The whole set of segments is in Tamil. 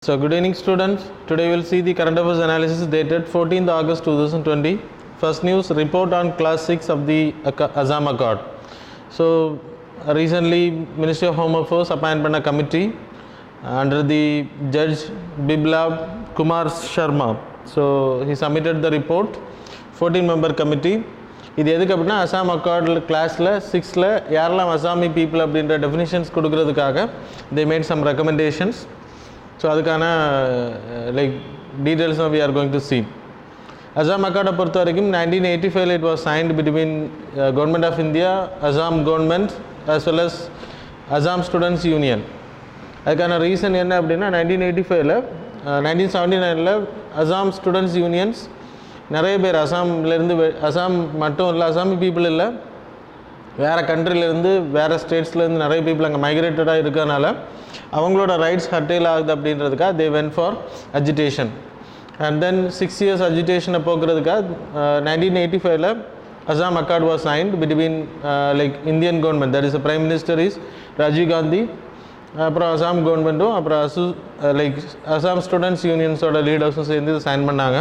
So good evening students. Today we'll see the current affairs analysis dated 14th August 2020. First news report on class 6 of the Aka- Assam Accord. So recently Ministry of Home Affairs appointed a committee under the Judge Biplab Kumar Sharma. So he submitted the report 14 member committee. இது எதுக்கு அப்படின்னா அசாம் அக்கார்டில் கிளாஸில் சிக்ஸில் யாரெல்லாம் அசாமி பீப்புள் அப்படின்ற டெஃபினிஷன்ஸ் கொடுக்கறதுக்காக they made some recommendations so அதுக்கான like details we are going to see Assam அக்கார்டை பொறுத்த வரைக்கும் நைன்டீன் எயிட்டி ஃபைவ்ல it was signed between government of India Assam government as well as Assam students union அதுக்கான ரீசன் என்ன அப்படின்னா நைன்டீன் எயிட்டி ஃபைவ்ல நைன்டீன் செவன்டி நைனில் அசாம் ஸ்டூடெண்ட்ஸ் யூனியன்ஸ் நிறைய பேர் அசாம்லேருந்து அசாம் மட்டும் இல்லை அசாமி பீப்புள் இல்லை வேறு கண்ட்ரிலேருந்து வேறு ஸ்டேட்ஸ்லேருந்து நிறைய பீப்புள் அங்கே மைக்ரேட்டடாக இருக்கறனால அவங்களோட ரைட்ஸ் ஹர்டேல் ஆகுது அப்படின்றதுக்காக they went for agitation and then six years அஜிடேஷனை போக்குறதுக்காக நைன்டீன் எயிட்டி ஃபைவ்ல Assam accord was signed between like Indian government that is prime minister is Rajiv Gandhi அப்புறம் அசாம் கவர்மெண்ட்டும் அப்புறம் அசு லைக் அசாம் ஸ்டூடெண்ட்ஸ் யூனியன்ஸோட லீடர்ஸும் சேர்ந்து சைன் பண்ணாங்க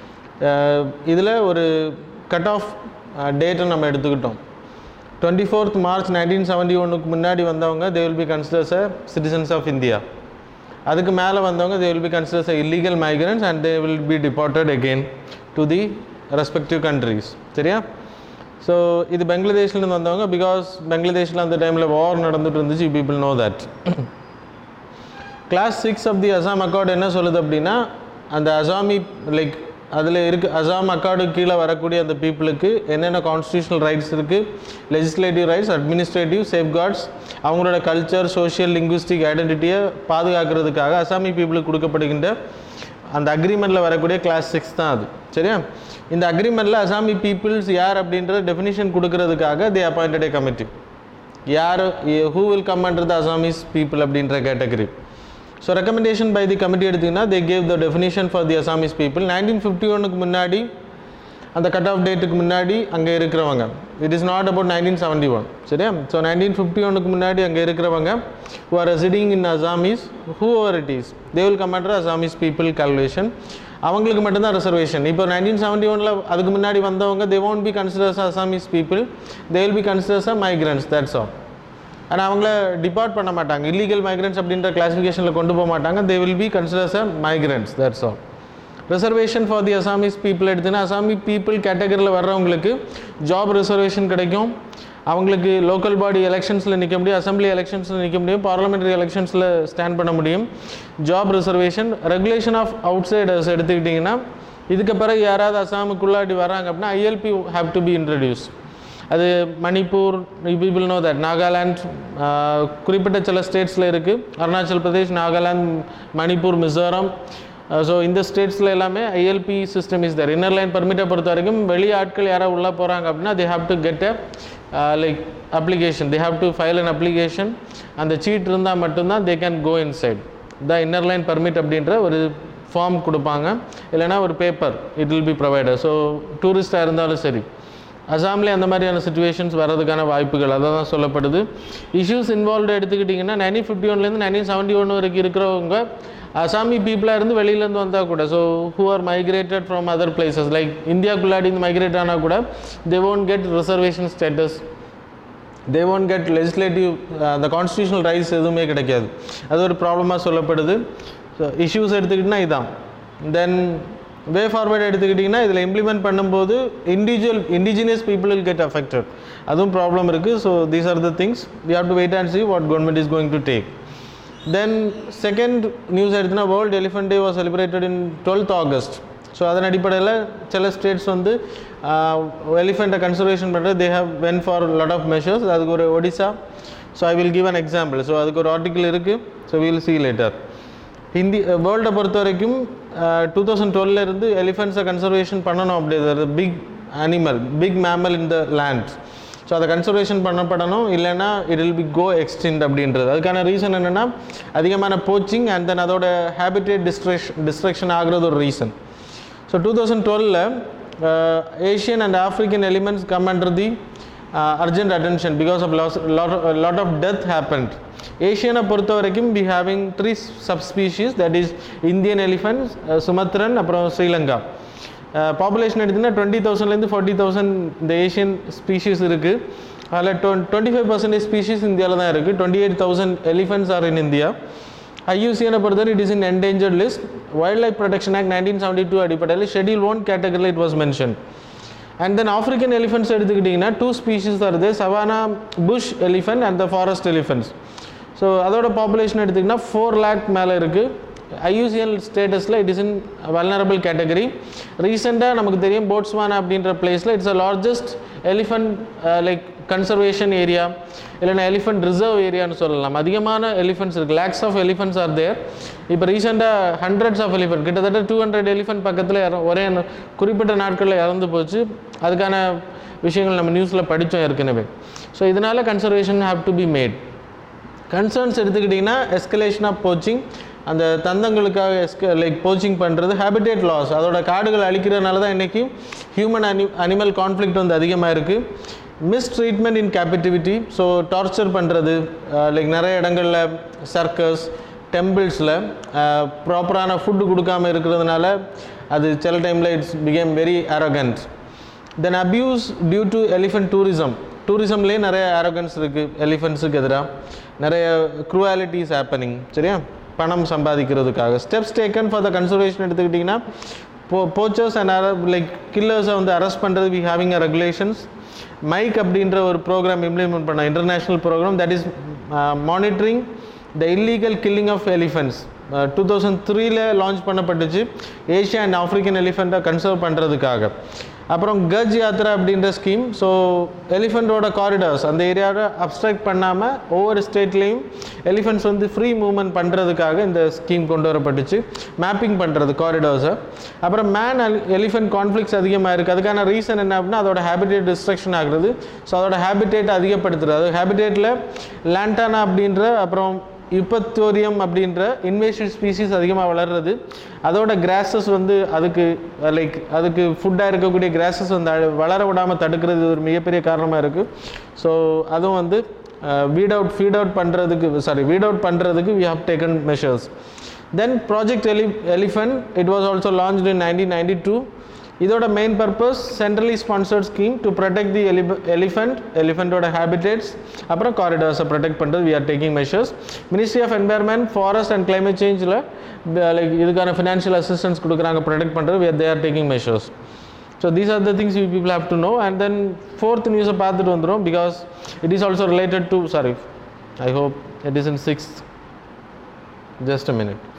இதில் ஒரு கட் ஆஃப் டேட்டை நம்ம எடுத்துக்கிட்டோம் twenty fourth March nineteen seventy ஒன்றுக்கு முன்னாடி வந்தவங்க they will be considers a citizens of India அதுக்கு மேலே வந்தவங்க they will be considers a illegal migrants and they will be deported again to the respective countries சரியா ஸோ இது பங்களாதேஷ்லேருந்து வந்தவங்க பிகாஸ் பங்களாதேஷில் அந்த டைமில் வார் நடந்துட்டு இருந்துச்சு people know that clause six of the Assam accord என்ன சொல்லுது அப்படின்னா அந்த அசாமி லைக் அதில் இருக்கு அசாம் அக்கார்டு கீழே வரக்கூடிய அந்த பீப்புளுக்கு என்னென்ன கான்ஸ்டியூஷனல் ரைட்ஸ் இருக்குது லெஜிஸ்லேட்டிவ் ரைட்ஸ் அட்மினிஸ்ட்ரேட்டிவ் சேஃப்கார்ட்ஸ் அவங்களோட கல்ச்சர் சோஷியல் லிங்குவிஸ்டிக் ஐடென்டிட்டியை பாதுகாக்கிறதுக்காக அசாமி பீப்புளுக்கு கொடுக்கப்படுகின்ற அந்த அக்ரிமெண்ட்டில் வரக்கூடிய கிளாஸ் சிக்ஸ் தான் அது சரியா இந்த அக்ரிமெண்ட்டில் அசாமி பீப்புள்ஸ் யார் அப்படின்ற டெஃபினிஷன் கொடுக்கறதுக்காக தே அப்பாயிண்டட் ஏ கமிட்டி யார் who will come under the Assamese people அப்படின்ற category so recommendation by the committee எடுத்திங்கன்னா they gave the definition for the Assamese people nineteen fifty ஒனுக்கு முன்னாடி அந்த கட் ஆஃப் டேட்டுக்கு முன்னாடி அங்கே இருக்கிறவங்க it is not about nineteen seventy one சரியா ஸோ நைன்டீன் ஃபிஃப்டி ஒனுக்கு முன்னாடி அங்கே இருக்கிறவங்க who are residing in Assamese who are it is they will come under Assamese people calculation அவங்களுக்கு மட்டும்தான் ரிசர்வேஷன் இப்போ நைன்டீன் செவன்ட்டி ஒனில் அதுக்கு முன்னாடி வந்தவங்க they won't be considers Assamese people they will be considers a migrants that's all ஆனால் அவங்கள டிபார்ட் பண்ண மாட்டாங்க இல்லீகல் மைக்ரன்ஸ் அப்படின்ற கிளாஸிஃபிகேஷனில் கொண்டு போக மாட்டாங்க they will be considers a migrants that's all reservation for the Assamese people எடுத்துன்னா அசாமி பீப்புள் கேட்டகரியில் வர்றவங்களுக்கு ஜாப் ரிசர்வேஷன் கிடைக்கும் அவங்களுக்கு லோக்கல் பாடி எலெக்ஷன்ஸில் நிற்க முடியும் அசம்பிளி எலெக்ஷன்ஸில் நிற்க முடியும் பார்லிமெண்ட்ரி எலெக்ஷன்ஸில் ஸ்டாண்ட் பண்ண முடியும் job reservation regulation of outsiders எடுத்துக்கிட்டிங்கன்னா இதுக்கு பிறகு யாராவது அசாமுக்குள்ளாடி வராங்க அப்படின்னா ILP have to be introduce அது Manipur people know that Nagaland குறிப்பிட்ட சில ஸ்டேட்ஸில் இருக்குது அருணாச்சல் பிரதேஷ் நாகாலாந்து மணிப்பூர் மிசோரம் ஸோ இந்த ஸ்டேட்ஸில் எல்லாமே ILP system is there inner line பர்மிட்டை பொறுத்த வரைக்கும் வெளி ஆட்கள் யாராவது உள்ளே போகிறாங்க அப்படின்னா they have to get a like application they have to file an application அந்த சீட் இருந்தால் மட்டும்தான் they can go inside the inner line permit அப்படின்ற ஒரு ஃபார்ம் கொடுப்பாங்க இல்லைனா ஒரு paper it will be provider so டூரிஸ்டாக இருந்தாலும் சரி அசாம்லேயே அந்த மாதிரியான சுச்சுவேஷன்ஸ் வரதுக்கான வாய்ப்புகள் அதை தான் சொல்லப்படுது இஷ்யூஸ் இன்வால்வ்டு எடுத்துக்கிட்டிங்கன்னா நைன்டீன் ஃபிஃப்டி ஒன்லேருந்து நைன்டீன் செவன்ட்டி ஒன் வரைக்கும் இருக்கிறவங்க அசாமி பீப்புளாக இருந்து வெளியிலேருந்து வந்தால் கூட so who are migrated from other places like இந்தியாவுக்குள்ளாடி இருந்து மைக்ரேட் ஆனால் கூட they won't get reservation status they won't get legislative அந்த கான்ஸ்டியூஷனல் ரைட்ஸ் எதுவுமே கிடைக்காது அது ஒரு ப்ராப்ளமாக சொல்லப்படுது ஸோ இஷ்யூஸ் எடுத்துக்கிட்டிங்கன்னா இதான் தென் வே ஃபார்வர்ட் எடுத்துக்கிட்டிங்கன்னா இதில் இம்ப்ளிமெண்ட் பண்ணும்போது individual indigenous people will get affected அதுவும் ப்ராப்ளம் இருக்குது so these are the things we have to wait and see what government is going to take then second news எடுத்துனா world elephant day was celebrated in twelfth August so அதன் அடிப்படையில் சில ஸ்டேட்ஸ் வந்து எலிஃபெண்ட்டை கன்சர்வேஷன் பண்ணுறது they have went for lot of measures அதுக்கு ஒரு Odisha so I will give an example so அதுக்கு ஒரு ஆர்டிக்கிள் இருக்குது so will see later in the வேர்ல்டை பொறுத்த வரைக்கும் டூ தௌசண்ட் டுவெல்லேருந்து எலிஃபெண்ட்ஸை கன்சர்வேஷன் பண்ணணும் அப்படி big animal big mammal in the land so அதை கன்சர்வேஷன் பண்ணப்படணும் இல்லைன்னா it will be go extend அப்படின்றது அதுக்கான ரீசன் என்னென்னா அதிகமான போச்சிங் அண்ட் தென் அதோட ஹேபிட்டேட் டிஸ்ட்ரக்ஷ் டிஸ்ட்ரக்ஷன் ஆகிறது ஒரு ரீசன் ஸோ டூ தௌசண்ட் டுவெலில் Asian and African elements come under the urgent attention because of loss, lot, of, a lot of death happened ஏஷியனை பொறுத்த வரைக்கும் we having three subspecies that is Indian elephant Sumatran அப்புறம் ஸ்ரீலங்கா பாப்புலேஷன் எடுத்திங்கன்னா டுவெண்ட்டி தௌசண்ட்லேருந்து ஃபார்ட்டி தௌசண்ட் இந்த ஏஷியன் ஸ்பீஷீஸ் இருக்குது அதில் twenty twenty five percentage species இந்தியாவில் தான் இருக்குது twenty eight thousand elephants are in India ஐயூசியனை பொறுத்தவரை it is in endangered list wild life protection act nineteen seventy two அடிப்படையில் ஷெடியூல் ஒன் கேட்டகரியில் it was mention and then African elephants எடுத்துக்கிட்டிங்கன்னா டூ ஸ்பீஷீஸ் வருது savanna bush elephant and the forest elephants so அதோட பாப்புலேஷன் எடுத்திங்கன்னா ஃபோர் லேக் மேலே இருக்குது ஐயூசிஎல் ஸ்டேட்டஸில் it is in vulnerable category ரீசெண்டாக நமக்கு தெரியும் போட்ஸ்வானா அப்படின்ற பிளேஸில் it's a largest elephant like conservation area இல்லைன்னா எலிஃபென்ட் ரிசர்வ் ஏரியான்னு சொல்லலாம் அதிகமான எலிஃபென்ட்ஸ் இருக்குது lakhs of elephants are there இப்போ ரீசெண்டாக ஹண்ட்ரட்ஸ் ஆஃப் எலிஃபென்ட் கிட்டத்தட்ட டூ ஹண்ட்ரட் எலிஃபென்ட் பக்கத்தில் இற- ஒரே ந- குறிப்பிட்ட நாட்களில் இறந்து போச்சு அதுக்கான விஷயங்கள் நம்ம நியூஸில் படித்தோம் ஏற்கனவே ஸோ இதனால் conservation have to be made concerns எடுத்துக்கிட்டிங்கன்னா எஸ்கலேஷன் ஆஃப் போச்சிங் அந்த தந்தங்களுக்காக எஸ்க லைக் போச்சிங் பண்ணுறது ஹேபிடேட் லாஸ் அதோட காடுகள் அழிக்கிறதுனால தான் இன்றைக்கி ஹியூமன் அனி அனிமல் கான்ஃப்ளிக்ட் வந்து அதிகமாக இருக்குது mistreatment in captivity so torture பண்ணுறது லைக் நிறைய இடங்களில் சர்க்கஸ் டெம்பிள்ஸில் ப்ராப்பரான ஃபுட்டு கொடுக்காம இருக்கிறதுனால அது சில டைமில் it's become very arrogant then abuse due to elephant tourism டூரிசம்லேயே நிறைய அரகன்ஸ் இருக்குது எலிஃபென்ட்ஸுக்கு எதிராக நிறைய க்ரூவாலிட்டிஸ் ஹேப்பனிங் சரியா பணம் சம்பாதிக்கிறதுக்காக steps taken for the conservation எடுத்துக்கிட்டிங்கன்னா போ போச்சர்ஸ் அண்ட் லைக் கில்லர்ஸை வந்து அரெஸ்ட் பண்ணுறது we having a regulations MIKE அப்படின்ற ஒரு ப்ரோக்ராம் இம்ப்ளிமெண்ட் பண்ண international program that is monitoring the illegal killing of elephants two thousand த்ரீல லான்ச் பண்ணப்பட்டுச்சு ஏஷியா அண்ட் ஆஃப்ரிக்கன் எலிஃபெண்ட்டை கன்சர்வ் பண்ணுறதுக்காக அப்புறம் கஜ் யாத்ரா அப்படின்ற ஸ்கீம் ஸோ எலிஃபெண்ட்டோட காரிடார்ஸ் அந்த ஏரியாவை அப்ஸ்ட்ராக்ட் பண்ணாமல் ஒவ்வொரு ஸ்டேட்லேயும் எலிஃபெண்ட்ஸ் வந்து ஃப்ரீ மூவ்மெண்ட் பண்ணுறதுக்காக இந்த ஸ்கீம் கொண்டு வரப்பட்டுச்சு மேப்பிங் பண்ணுறது காரிடார்ஸை அப்புறம் மேன் எலிஃபென்ட் கான்ஃப்ளிக்ஸ் அதிகமாக இருக்குது அதுக்கான ரீசன் என்ன அப்படின்னா அதோட ஹேபிடேட் டிஸ்ட்ரக்ஷன் ஆகுறது ஸோ அதோட ஹேபிடேட் அதிகப்படுத்துறது அது ஹேபிடேட்டில் லேண்டானா அப்படின்ற அப்புறம் இப்பத்தோரியம் அப்படின்ற இன்வேசிவ் ஸ்பீசிஸ் அதிகமாக வளர்றது அதோட கிராஸஸ் வந்து அதுக்கு லைக் அதுக்கு ஃபுட்டாக இருக்கக்கூடிய கிராஸஸ் வந்து அழ- வளர விடாமல் தடுக்கிறது ஒரு மிகப்பெரிய காரணமாக இருக்குது ஸோ அதுவும் வந்து வீட் அவுட் ஃபீட் அவுட் பண்ணுறதுக்கு சாரி வீட் அவுட் பண்ணுறதுக்கு we have taken measures then project எலி elephant it was also launch in nineteen ninety two இதோட main purpose centrally sponsored scheme to protect the எலி எலிஃபென்ட் எலிஃபெண்ட்டோட ஹேபிடேட்ஸ் அப்புறம் காரிடார்ஸை ப்ரொடெக்ட் பண்ணுறது we are taking measures ministry of environment forest and climate சேஞ்சில் லைக் இதுக்கான ஃபினான்ஷியல் அசிஸ்டன்ஸ் கொடுக்குறாங்க ப்ரொடெக்ட் பண்ணுறது we are they are taking measures so these are the things you people have to know and then fourth நியூஸை பார்த்துட்டு வந்துடும் because it is also related to sorry I hope it is in sixth just a minute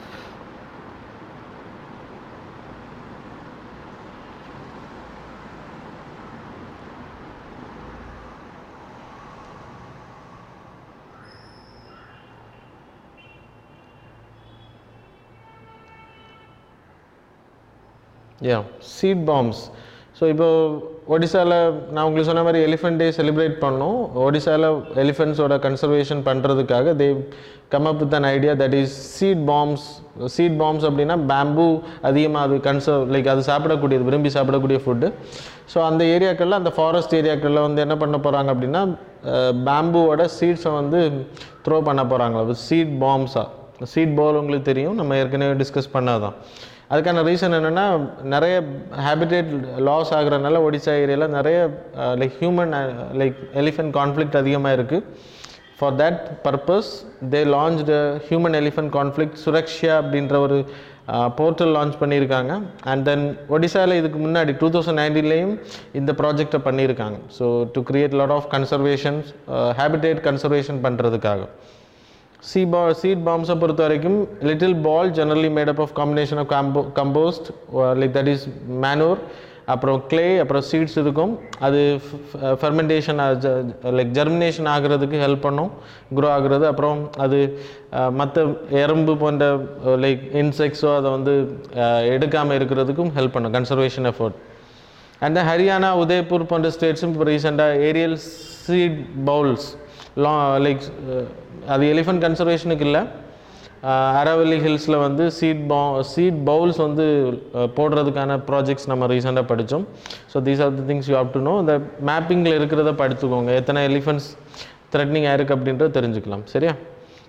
yeah seed bombs so இப்போ ஒடிசாவில் நான் உங்களுக்கு சொன்ன மாதிரி எலிஃபென்ட் டே செலிப்ரேட் பண்ணோம் ஒடிசாவில் எலிஃபென்ட்ஸோட கன்சர்வேஷன் பண்ணுறதுக்காக they come up with an idea that is seed bombs seed bombs அப்படின்னா பேம்பு அதிகமாக அது கன்சர்வ் லைக் அது சாப்பிடக்கூடியது விரும்பி சாப்பிடக்கூடிய ஃபுட்டு ஸோ அந்த ஏரியாக்களில் அந்த ஃபாரஸ்ட் ஏரியாக்களில் வந்து என்ன பண்ண போகிறாங்க அப்படின்னா பேம்புவோட சீட்ஸை வந்து த்ரோ பண்ண போகிறாங்களா சீட் பாம்ஸாக சீட் பால் உங்களுக்கு தெரியும் நம்ம ஏற்கனவே டிஸ்கஸ் பண்ணாதான் அதுக்கான ரீசன் என்னென்னா நிறைய ஹேபிடேட் லாஸ் ஆகுறதுனால ஒடிசா ஏரியாவில் நிறைய like human like elephant conflict அதிகமாக இருக்குது for that purpose they launched human elephant conflict Suraksha அப்படின்ற ஒரு போர்ட்டல் லான்ச் பண்ணியிருக்காங்க அண்ட் தென் ஒடிசாவில் இதுக்கு முன்னாடி டூ தௌசண்ட் நைன்டீன்லேயும் இந்த ப்ராஜெக்டை பண்ணியிருக்காங்க so to create lot of conservations habitat conservation பண்ணுறதுக்காக சீ பா சீட் பாம்ஸை பொறுத்த வரைக்கும் little ball generally made up of combination of கம்போ compost like that is manure அப்புறம் க்ளே அப்புறம் சீட்ஸ் இருக்கும் அது ஃபெர்மெண்டேஷன் லைக் ஜெர்மினேஷன் ஆகிறதுக்கு ஹெல்ப் பண்ணும் க்ரோ ஆகுறது அப்புறம் அது மற்ற எறும்பு போன்ற லைக் இன்செக்ட்ஸோ அதை வந்து எடுக்காமல் இருக்கிறதுக்கும் ஹெல்ப் பண்ணும் conservation effort and then Haryana Udaipur போன்ற ஸ்டேட்ஸும் இப்போ ரீசெண்டாக ஏரியல் சீட் பவுல்ஸ் லா லைக் அது எலிஃபென்ட் கன்சர்வேஷனுக்கு இல்லை அரவல்லி ஹில்ஸில் வந்து சீட் பா சீட் பவுல்ஸ் வந்து அஹ், போடுறதுக்கான ப்ராஜெக்ட்ஸ் நம்ம ரீசெண்டாக படித்தோம் so these are the things you have to know இந்த மேப்பிங்கில் இருக்கிறத படித்துக்கோங்க எத்தனை எலிஃபென்ட்ஸ் த்ரெட்னிங் ஆயிருக்கு அப்படின்றத தெரிஞ்சுக்கலாம் சரியா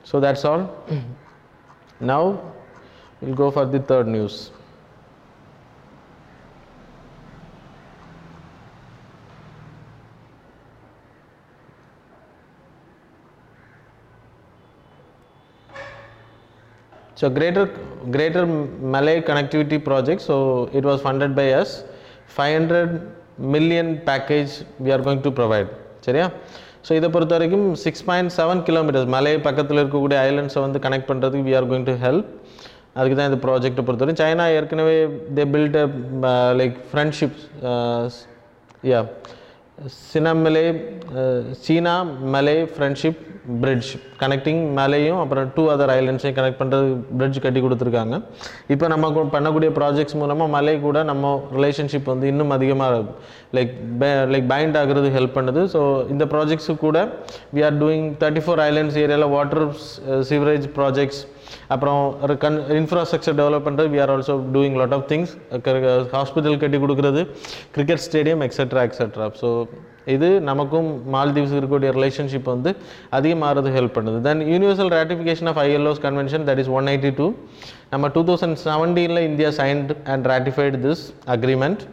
so that's all now will go for the third news So greater greater Malay connectivity project. So it was funded by us. 500 million package we are going to provide. சரியா ஸோ இதை பொறுத்த வரைக்கும் சிக்ஸ் பாயிண்ட் செவன் கிலோமீட்டர்ஸ் மலை பக்கத்தில் இருக்கக்கூடிய ஐலண்ட்ஸை வந்து கனெக்ட் பண்ணுறதுக்கு we are going to help அதுக்கு தான் இந்த ப்ராஜெக்ட்டை பொறுத்தவரை சைனா ஏற்கனவே they built like friendships yeah சினமலே சீனா மலே ஃப்ரெண்ட்ஷிப் பிரிட்ஜ் கனெக்டிங் மலையும் அப்புறம் டூ அதர் ஐலண்ட்ஸையும் கனெக்ட் பண்ணுறது பிரிட்ஜ் கட்டி கொடுத்துருக்காங்க இப்போ நம்ம கு- பண்ணக்கூடிய ப்ராஜெக்ட்ஸ் மூலமாக மலை கூட நம்ம ரிலேஷன்ஷிப் வந்து இன்னும் அதிகமாக லைக் லைக் பைண்ட் ஆகுறது ஹெல்ப் பண்ணுது ஸோ இந்த ப்ராஜெக்ட்ஸு கூட we are doing thirty four islands ஏரியாவில் வாட்டர் சிவரேஜ் ப்ராஜெக்ட்ஸ் அப்புறம் ஒரு கன் இன்ஃப்ராஸ்ட்ரக்சர் டெவலப் பண்ணுறது we are also doing lot of things hospital கட்டி கொடுக்குறது cricket stadium etcetera etcetera so இது நமக்கும் மால்தீவ்ஸ் இருக்கக்கூடிய ரிலேஷன்ஷிப் வந்து அதிகமாகிறது ஹெல்ப் பண்ணுது then universal ratification of ILO's convention that is one eighty two நம்ம டூ தௌசண்ட் செவன்டீனில் India signed and ratified this agreement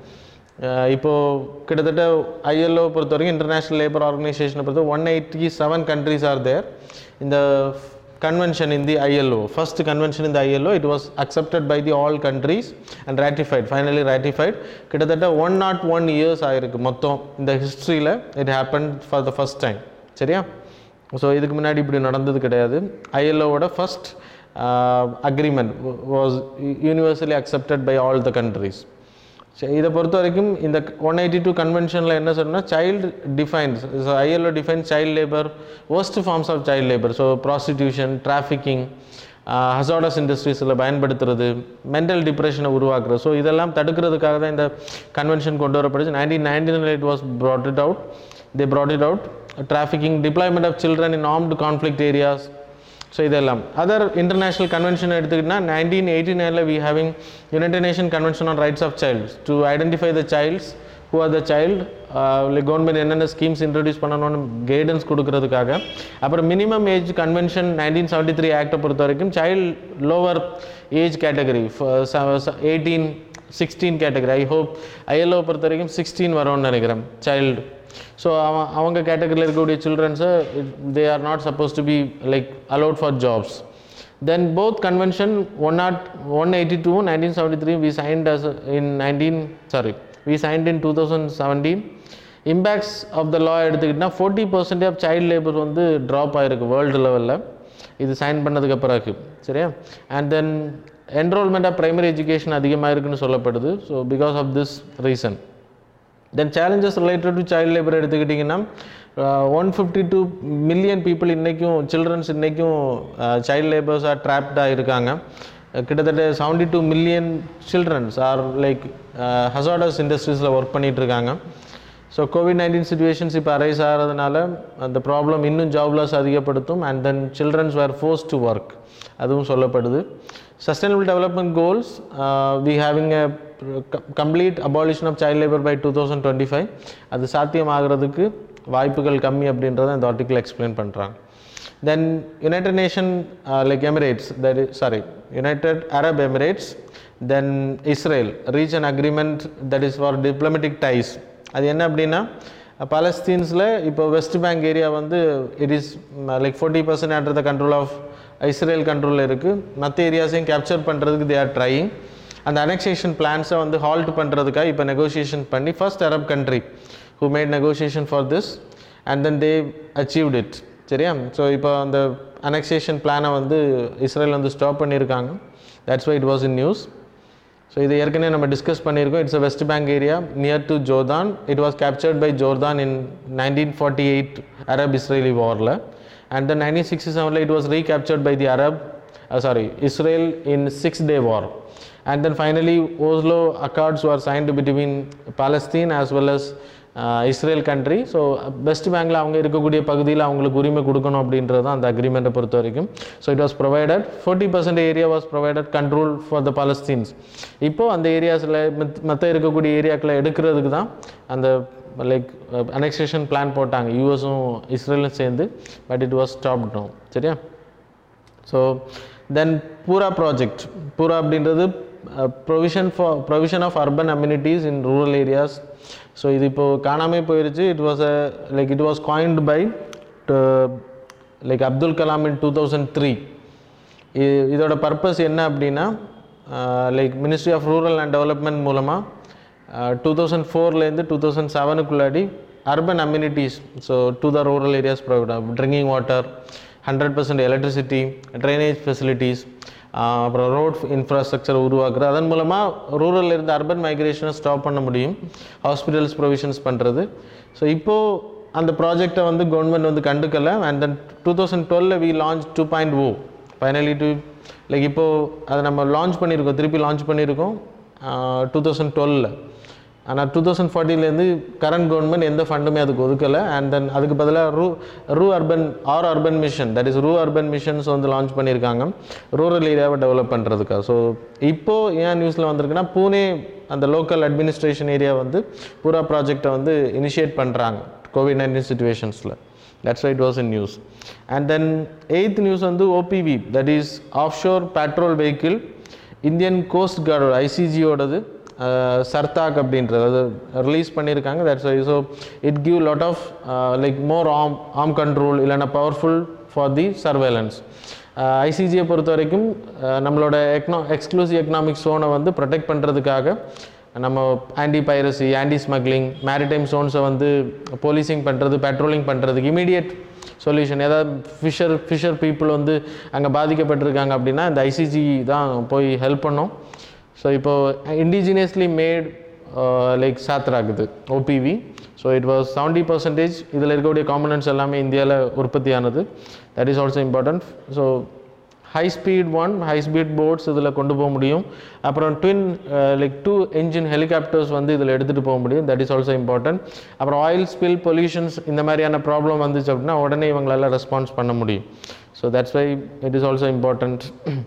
இப்போது கிட்டத்தட்ட ஐஎல்ஓ பொறுத்த வரைக்கும் இன்டர்நேஷ்னல் லேபர் ஆர்கனைசேஷனை பொறுத்த one eighty seven countries are there இந்த convention in the ILO, first convention in the ILO, it was accepted by the all countries and ratified, finally ratified. கிட்டத்தட்ட ஒன் நாட் ஒன் இயர்ஸ் ஆயிருக்கு மொத்தம் இந்த ஹிஸ்ட்ரியில் it happen for the first time சரியா ஸோ இதுக்கு முன்னாடி இப்படி நடந்தது கிடையாது ஐஎல்ஓவோட first agreement was universally accepted by all the countries சரி இதை பொறுத்த வரைக்கும் இந்த ஒன் எயிட்டி டூ கன்வென்ஷனில் என்ன சொன்னால் child defines so ILO define child labour worst forms of child labour so prostitution trafficking hazardous இண்டஸ்ட்ரீஸில் பயன்படுத்துறது மென்டல் டிப்ரெஷனை உருவாக்குறது ஸோ இதெல்லாம் தடுக்கிறதுக்காக தான் இந்த கன்வென்ஷன் கொண்டு வரப்படுச்சு nineteen nineteen it was brought it out they brought it out trafficking deployment of children in armed conflict areas so இதெல்லாம் அதர் இன்டர்நேஷ்னல் கன்வென்ஷன் எடுத்துக்கிட்டிங்கன்னா நைன்டீன் எயிட்டி நைனில் we having United Nation convention on rights of childs to identify the childs who are the child இல்லை கவர்மெண்ட் என்னென்ன ஸ்கீம்ஸ் இன்ட்ரடியூஸ் பண்ணணும்னு கைடன்ஸ் கொடுக்கறதுக்காக அப்புறம் minimum age convention nineteen seventy three ஆக்டை பொறுத்த வரைக்கும் child lower age category eighteen sixteen category I hope ILO பொறுத்த வரைக்கும் சிக்ஸ்டீன் வரும்னு நினைக்கிறேன் சைல்டு ஸோ அவன் அவங்க கேட்டகரியில் இருக்கக்கூடிய சில்ட்ரன்ஸை they are not suppose to be like allot for jobs then both convention one nought one eighty two nineteen seventy three we signed as in nineteen sorry we signed in two thousand seventeen impacts of the law எடுத்துக்கிட்டிங்கன்னா forty percent of child labour வந்து ட்ராப் ஆகிருக்கு வேர்ல்டு லெவலில் இது சைன் பண்ணதுக்கு பிறகு சரியா and then enrolment of primary education அதிகமாக இருக்குன்னு சொல்லப்படுது so because of this reason then challenges related to child labour எடுத்துக்கிட்டிங்கன்னா one fifty two million people இன்றைக்கும் சில்ட்ரன்ஸ் இன்றைக்கும் சைல்டு லேபர்ஸாக ட்ராப்டாக இருக்காங்க அஹ் கிட்டத்தட்ட seventy two million childrens are like hazardous இண்டஸ்ட்ரீஸில் ஒர்க் பண்ணிட்டு இருக்காங்க ஸோ கோவிட் நைன்டீன் சுச்சுவேஷன்ஸ் இப்போ அரைஸ் ஆகிறதுனால அந்த ப்ராப்ளம் இன்னும் ஜாப் லாஸ் அதிகப்படுத்தும் and then childrens were force to work அதுவும் சொல்லப்படுது sustainable development goals we having a complete abolition of child labour by two thousand twenty five அது சாத்தியமாகிறதுக்கு வாய்ப்புகள் கம்மி அப்படின்றத இந்த ஆர்டிக்கிள் எக்ஸ்பிளைன் பண்ணுறாங்க then United Nation like Emirates that is sorry United Arab Emirates then Israel reach an agreement that is for diplomatic ties அது என்ன அப்படின்னா பலஸ்தீன்ஸில் இப்போ வெஸ்ட் பேங்க் ஏரியா வந்து it is like forty percent under the control of Israel கண்ட்ரோலில் இருக்குது மற்ற ஏரியாஸையும் கேப்சர் பண்ணுறதுக்கு தே ஆர் ட்ரையிங் அந்த அனெக்சேஷன் பிளான்ஸை வந்து ஹால்ட் பண்ணுறதுக்காக இப்போ நெகோசியேஷன் பண்ணி first Arab country who made negotiation for this and then they achieved it சரியா ஸோ இப்போ அந்த அனெக்சேஷன் பிளானை வந்து இஸ்ரேல் வந்து ஸ்டாப் பண்ணியிருக்காங்க that's why it was in news so இது ஏற்கனவே நம்ம டிஸ்கஸ் பண்ணியிருக்கோம் it's a West Bank area near to Jordan it was captured by Jordan in nineteen forty eight Arab Israeli வாரில் அண்ட் தென் நைன்டீன் சிக்ஸ்டி செவனில் it was recaptured by the Arab sorry Israel in six day war and then finally Oslo accords are signed between Palestine as well as Israel country so West பேங்கில் அவங்க இருக்கக்கூடிய பகுதியில் அவங்களுக்கு உரிமை கொடுக்கணும் அப்படின்றது தான் அந்த அக்ரிமெண்ட்டை பொறுத்த வரைக்கும் so it was provided forty percent area was provided control for the Palestines இப்போது அந்த ஏரியாஸில் மற்ற இருக்கக்கூடிய ஏரியாக்களை எடுக்கிறதுக்கு தான் அந்த லைக் அனெக்சேஷன் பிளான் போட்டாங்க யூஎஸும் இஸ்ரேலும் சேர்ந்து but it was stop down சரியா so then PURA project PURA அப்படின்றது provision for provision of urban amenities in rural areas so இது இப்போது காணாமே போயிருச்சு it was a like it was coined by like Abdul Kalam in two thousand three இதோட பர்பஸ் என்ன அப்படின்னா like ministry of rural and development மூலமாக டூ தௌசண்ட் ஃபோர்லேருந்து டூ தௌசண்ட் செவனுக்குள்ளாடி urban amenities so to the rural areas provide drinking water hundred percent electricity drainage facilities அப்புறம் ரோட் இன்ஃப்ராஸ்ட்ரக்சர் உருவாக்குறது அதன் மூலமாக ரூரலில் இருந்து அர்பன் மைக்ரேஷனை ஸ்டாப் பண்ண முடியும் ஹாஸ்பிட்டல்ஸ் ப்ரொவிஷன்ஸ் பண்ணுறது ஸோ இப்போது அந்த ப்ராஜெக்டை வந்து கவர்மெண்ட் வந்து கண்டுக்கலை அண்ட் தென் டூ தௌசண்ட் டுவெலில் we launch two point O finally two like இப்போது அதை நம்ம லான்ச் பண்ணியிருக்கோம் திருப்பி லான்ச் பண்ணியிருக்கோம் டூ தௌசண்ட் டுவெலில் ஆனால் டூ தௌசண்ட் ஃபார்ட்டிலேருந்து கரண்ட் கவர்மெண்ட் எந்த ஃபண்டுமே அதுக்கு ஒதுக்கலை அண்ட் தென் அதுக்கு பதிலாக ரூ rurban R urban mission that is rurban missions வந்து லான்ச் பண்ணியிருக்காங்க ரூரல் ஏரியாவை டெவலப் பண்ணுறதுக்காக ஸோ இப்போது ஏன் நியூஸில் வந்திருக்குன்னா பூனே அந்த லோக்கல் அட்மினிஸ்ட்ரேஷன் ஏரியா வந்து பூரா ப்ராஜெக்டை வந்து இனிஷியேட் பண்ணுறாங்க Covid nineteen சுச்சுவேஷன்ஸில் that's why it was in news and then eighth news வந்து OPV that is of sure patrol vehicle Indian cost கார்டோட ஐசிஜியோடது சர்தாக் அப்படின்றது அது ரிலீஸ் பண்ணியிருக்காங்க that's why so it give lot of like more ஆம் ஆம் கண்ட்ரோல் இல்லைன்னா பவர்ஃபுல் ஃபார் தி சர்வேலன்ஸ் ஐசிஜியை பொறுத்த வரைக்கும் நம்மளோட எக்னா எக்ஸ்க்ளூசிவ் எக்கனாமிக் ஸோனை வந்து ப்ரொடெக்ட் பண்ணுறதுக்காக நம்ம anti piracy anti smuggling maritime ஜோன்ஸை வந்து போலீசிங் பண்ணுறது பெட்ரோலிங் பண்ணுறதுக்கு இமீடியட் சொல்யூஷன் ஏதாவது ஃபிஷர் ஃபிஷர் பீப்புள் வந்து அங்கே பாதிக்கப்பட்டிருக்காங்க அப்படின்னா இந்த ஐசிஜி தான் போய் ஹெல்ப் பண்ணோம் ஸோ இப்போது இண்டிஜினியஸ்லி மேட் லைக் சாத்ராகுது OPV so it was seventy percentage இதில் இருக்கக்கூடிய காம்பனன்ட்ஸ் எல்லாமே இந்தியாவில் உற்பத்தி ஆனது that is also important so high speed one high speed boats இதில் கொண்டு போக முடியும் அப்புறம் twin like two engine helicopters வந்து இதில் எடுத்துகிட்டு போக முடியும் தட் இஸ் ஆல்சோ இம்பார்ட்டன்ட் அப்புறம் ஆயில் ஸ்பில் பொல்யூஷன்ஸ் இந்த மாதிரியான ப்ராப்ளம் வந்துச்சு அப்படின்னா உடனே இவங்களால ரெஸ்பான்ஸ் பண்ண முடியும் so that's why it is also important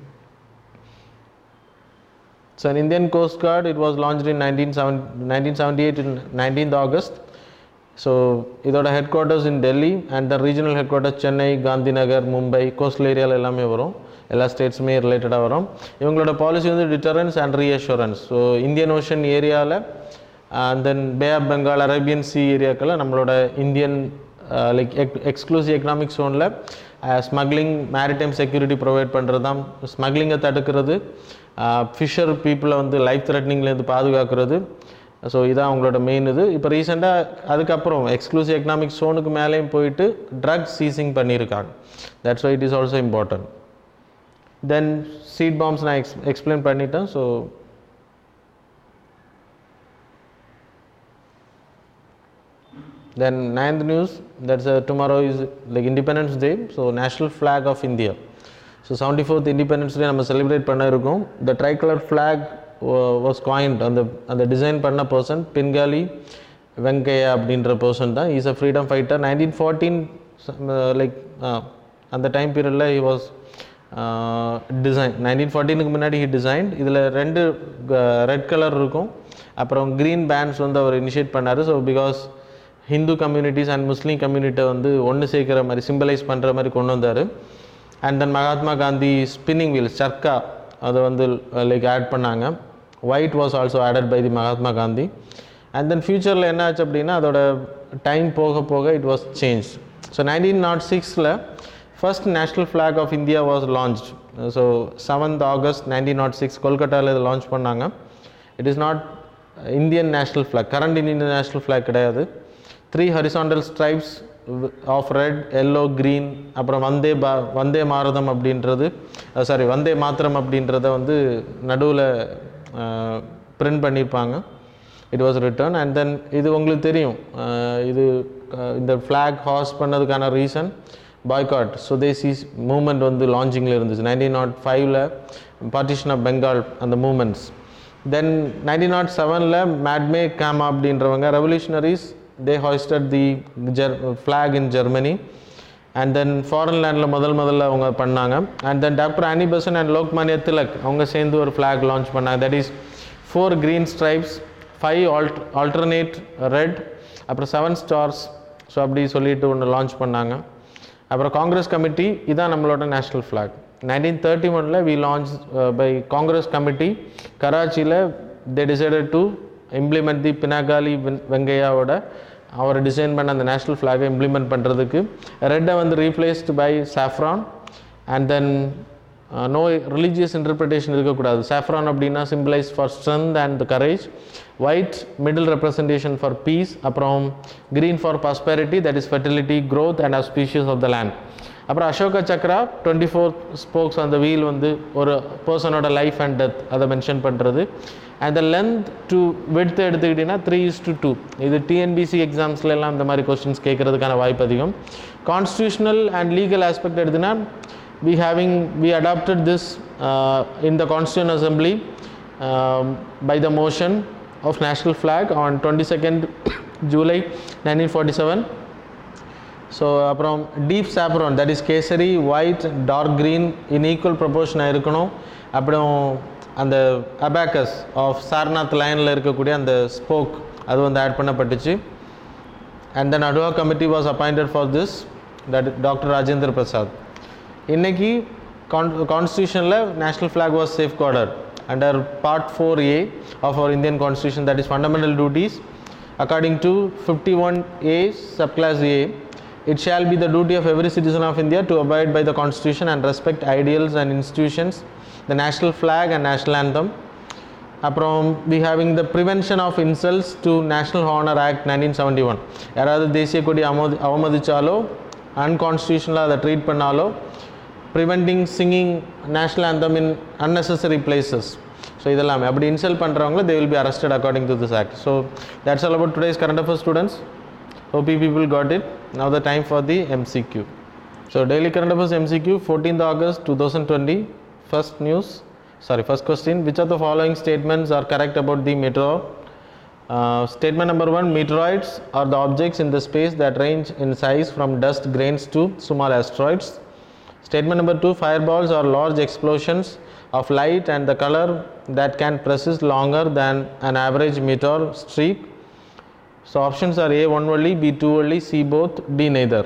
So an Indian Coast Guard, it was launched in 1978 in 19th August. So இதோட headquarters in Delhi and the regional headquarters Chennai Gandhinagar Mumbai coastal ஏரியாவில் எல்லாமே வரும் எல்லா ஸ்டேட்ஸுமே ரிலேட்டடாக வரும் இவங்களோட பாலிசி வந்து deterrence and reassurance so Indian ocean ஏரியாவில் and then bay of Bengal Arabian sea ஏரியாக்களில் நம்மளோட Indian like ex exclusive economic ஜோனில் ஸ்மக்லிங் மேரிடைம் செக்யூரிட்டி ப்ரொவைட் பண்ணுறது தான் ஸ்மக்லிங்கை தடுக்கிறது ஃபிஷர் பீப்புளை வந்து லைஃப் த்ரெட்னிங்லேருந்து பாதுகாக்கிறது ஸோ இதான் அவங்களோட மெயின் இது இப்போ ரீசெண்டாக அதுக்கப்புறம் எக்ஸ்க்ளூசிவ் எக்கனாமிக் ஜோனுக்கு மேலேயும் போயிட்டு ட்ரக் சீசிங் பண்ணியிருக்காங்க that's why it is also important then seed bombs நான் எக்ஸ் எக்ஸ்பிளைன் பண்ணிட்டேன் so Then ninth news, that's uh, tomorrow is like Independence Day, so national flag of India. So seventy fourth independence day நம்ம செலிப்ரேட் பண்ண இருக்கோம் the tricolour flag was coined அந்த அந்த டிசைன் பண்ண பர்சன் பின்காலி வெங்கையா அப்படின்ற பர்சன் தான் is a freedom fighter nineteen fourteen like அந்த டைம் பீரியடில் ஹி வாஸ் டிசைன் நைன்டீன் ஃபார்ட்டீனுக்கு முன்னாடி ஹி டிசைன் இதில் ரெண்டு ரெட் கலர் இருக்கும் அப்புறம் க்ரீன் பேண்ட்ஸ் வந்து அவர் இனிஷியேட் பண்ணார் so because Hindu communities and Muslim கம்யூனிட்டியை வந்து ஒன்று சேர்க்குற மாதிரி சிம்பிளைஸ் பண்ணுற மாதிரி கொண்டு வந்தார் and then Mahatma Gandhi spinning wheels charkha அதை வந்து லைக் ஆட் பண்ணாங்க white was also added by the Mahatma Gandhi and then ஃப்யூச்சரில் என்ன ஆச்சு அப்படின்னா அதோட டைம் போக போக it was change so nineteen nought சிக்ஸில் first national flag of India was launch so seventh August nineteen nought six கொல்கட்டாவில் இதை லான்ச் பண்ணாங்க it is not Indian national flag current Indian national flag கிடையாது three horizontal stripes of red yellow green அப்புறம் வந்தே பா வந்தே மாரதம் அப்படின்றது சாரி வந்தே மாத்திரம் அப்படின்றத வந்து நடுவில் பிரிண்ட் பண்ணியிருப்பாங்க it was return and then இது உங்களுக்கு தெரியும் இது இந்த ஃப்ளாக் ஹாஸ் பண்ணதுக்கான ரீசன் பாய்காட் சுதேசி மூமெண்ட் வந்து லான்ச்சிங்கில் இருந்துச்சு நைன்டீன் நாட் ஃபைவ்ல பார்ட்டிஷன் ஆஃப் பெங்கால் அந்த மூமெண்ட்ஸ் தென் நைன்டீன் நாட் செவனில் மேட்மே கேமா அப்படின்றவங்க ரெவல்யூஷனரிஸ் தே ஹாய்ஸ்டட் தி ஜெர் flag in Germany and then foreign லேண்டில் முதல் முதல்ல அவங்க பண்ணாங்க and then doctor Annie Besant and Lokmanya Tilak அவங்க சேர்ந்து ஒரு ஃப்ளாக் லான்ச் பண்ணாங்க that is four green stripes five alt alternate red அப்புறம் செவன் ஸ்டார்ஸ் ஸோ அப்படி சொல்லிட்டு ஒன்று லான்ச் பண்ணாங்க அப்புறம் காங்கிரஸ் கமிட்டி இதான் நம்மளோட நேஷ்னல் ஃப்ளாக் நைன்டீன் தேர்ட்டி ஒனில் we launch by Congress committee கராச்சியில் they decided to implement the Pingali வெங்கையாவோட அவர் டிசைன் பண்ண அந்த நேஷ்னல் ஃப்ளாகை இம்ப்ளிமெண்ட் பண்ணுறதுக்கு ரெட்டை வந்து replaced by saffron and then no religious interpretation இருக்கக்கூடாது சாஃப்ரான் அப்படின்னா symbolises for strength and the courage white middle representation for peace அப்புறம் green for prosperity that is fertility growth and auspicious of the land அப்புறம் Ashoka Chakra twenty four spokes அந்த வீல் வந்து ஒரு பர்சனோட லைஃப் அண்ட் டெத் அதை மென்ஷன் பண்ணுறது and the length to width எடுத்துக்கிட்டிங்கன்னா த்ரீ இஸ் டு டூ இது டிஎன்பிசி எக்ஸாம்ஸ்ல எல்லாம் இந்த மாதிரி கொஸ்டின்ஸ் கேட்கறதுக்கான வாய்ப்பு அதிகம் கான்ஸ்டியூஷனல் அண்ட் லீகல் ஆஸ்பெக்ட் எடுத்துனா we having we adopted this uh, in the constituent assembly um, by the motion of national flag on 22nd july 1947 so அப்புறம் deep saffron that is kesari white dark green in equal ப்ரொபோர்ஷனாக இருக்கணும் அப்புறம் அந்த அபேக்கஸ் ஆஃப் சார்நாத் லைனில் இருக்கக்கூடிய அந்த ஸ்போக் அது வந்து ஆட் பண்ணப்பட்டுச்சு and then ad hoc committee was appointed for this that doctor Rajendra Prasad இன்னைக்கு கான் கான்ஸ்டியூஷனில் national flag was safeguarded under part four A of our Indian constitution that is fundamental duties according to fifty one A subclause A it shall be the duty of every citizen of India to abide by the constitution and respect ideals and institutions, the national flag and national anthem. அப்புறம் we having the prevention of insults to national honour act nineteen seventy one யாராவது தேசிய கொடி அவமதி அவமதித்தாலோ அன்கான்ஸ்டியூஷனலாக அதை ட்ரீட் பண்ணாலோ preventing singing national anthem in unnecessary places so இதெல்லாமே அப்படி இன்சல்ட் பண்ணுறவங்கள they will be arrested according to this act so that's all about today's current affairs students hope you people got it now the time for the mcq so daily current affairs mcq 14th august 2020 first news sorry first question which of the following statements are correct about the meteor uh, statement number one meteoroids are the objects in the space that range in size from dust grains to small asteroids statement number two fireballs are large explosions of light and the color that can persist longer than an average meteor streak so options are A one only, B two only, C both, D neither.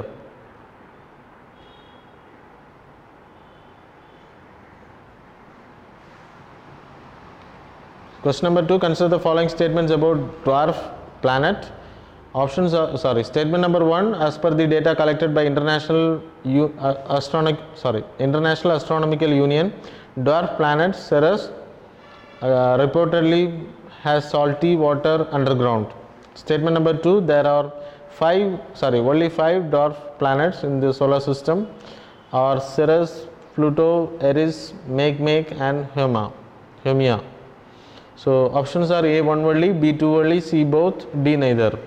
Question number two, consider the following statements about dwarf planet. Options are sorry. Statement number one, as per the data collected by International U, uh, Astronomic sorry International Astronomical Union, dwarf planet Ceres uh, reportedly has salty water underground. Statement number two, there are five, sorry, only five dwarf planets in the solar system are Ceres, Pluto, Eris, Makemake and Hema, Hemia. So options are A one only, B two only, C both, D neither.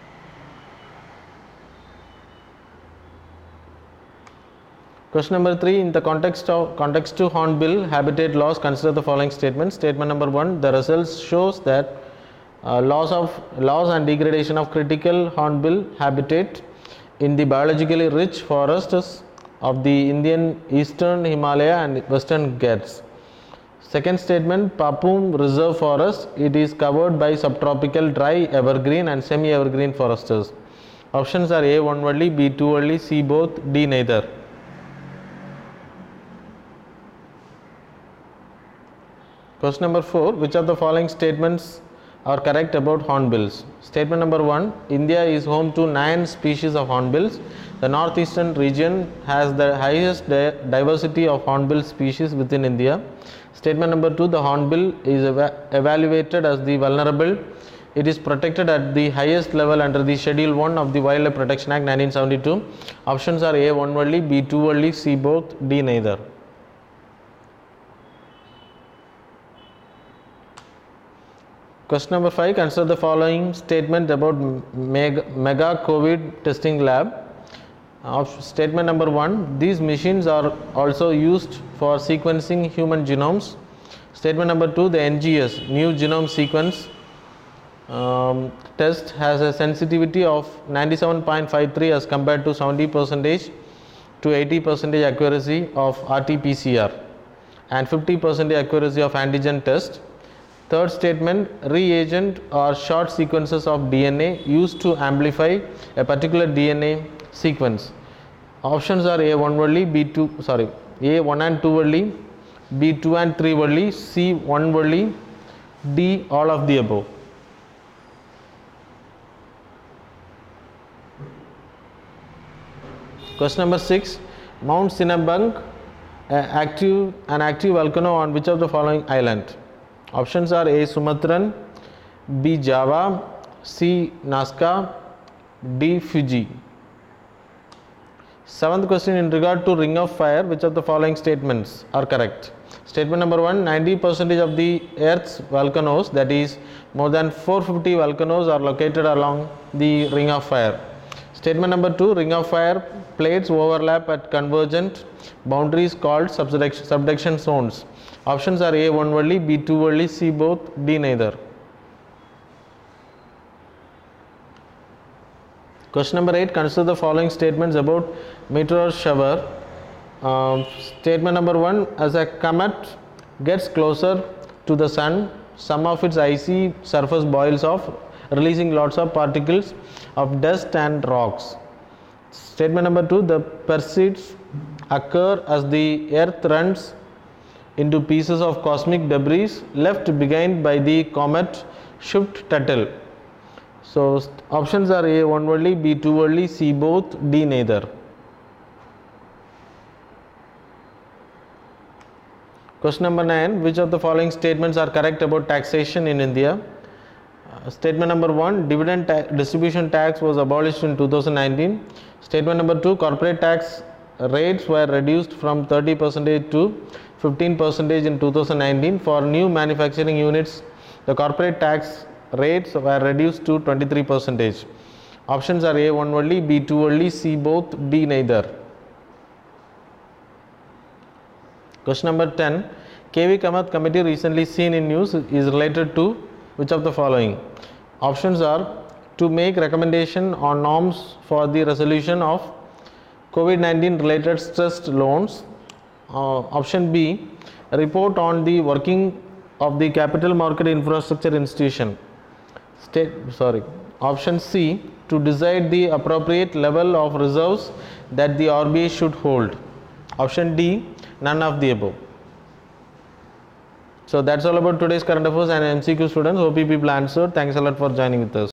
Question number three, in the context of context to Hornbill habitat loss, consider the following statements. Statement number one, the results shows that uh, loss of loss and degradation of critical hornbill habitat in the biologically rich forests of the Indian eastern Himalaya and western Ghats. Second statement, Papum Reserve Forest, it is covered by subtropical dry evergreen and semi-evergreen forests. Options are A one only, B two only, C both, D neither. Question number four, which of the following statements are correct about hornbills. Statement number one India is home to nine species of hornbills. The northeastern region has the highest di- diversity of hornbill species within India. Statement number two the hornbill is eva- evaluated as the vulnerable. It is protected at the highest level under the Schedule 1 of the Wildlife Protection Act 1972. Options are A 1 only, B 2 only, C both, D neither. Question number five consider the following statement about mega, mega COVID testing lab. Of statement number one these machines are also used for sequencing human genomes. Statement number two the NGS, new genome sequence um, test, has a sensitivity of 97.53 as compared to 70 percentage to 80 percentage accuracy of RT PCR and 50 percent accuracy of antigen test. Third statement reagent or short sequences of DNA used to amplify a particular DNA sequence. Options are A1 only, B2 sorry A 1 and 2 only, B 2 and 3 only, C 1 only, D all of the above. Question number 6 Mount Sinabung, uh, active, an active volcano on which of the following island? Options are A. Sumatran, B. Java, C. Nazca, D. Fiji. Seventh question in regard to ring of fire, which of the following statements are correct? Statement number one 90% of the Earth's volcanoes, that is, more than 450 volcanoes, are located along the ring of fire. Statement number two ring of fire plates overlap at convergent boundaries called subduction, subduction zones. Options are A 1 only, B 2 only, C both, D neither. Question number 8 Consider the following statements about meteor shower. Um, statement number 1 As a comet gets closer to the sun, some of its icy surface boils off, releasing lots of particles of dust and rocks. Statement number 2 The pursuits occur as the earth runs into pieces of cosmic debris left behind by the comet Swift Tuttle. So st- options are A 1 only, B 2 only, C both, D neither. Question number 9 Which of the following statements are correct about taxation in India? Uh, statement number 1 Dividend ta- distribution tax was abolished in 2019. Statement number 2 Corporate tax rates were reduced from 30 percentage to 15 percentage in 2019. For new manufacturing units, the corporate tax rates were reduced to 23 percentage. Options are A 1 only, B 2 only, C both, D neither. Question number 10 KV Kamath committee recently seen in news is related to which of the following? Options are to make recommendation on norms for the resolution of COVID 19 related stressed loans. Uh, option B report on the working of the capital market infrastructure institution. State, sorry. Option C to decide the appropriate level of reserves that the RBI should hold. Option D none of the above. So that's all about today's current affairs and MCQ students. Hope you people answered. Thanks a lot for joining with us.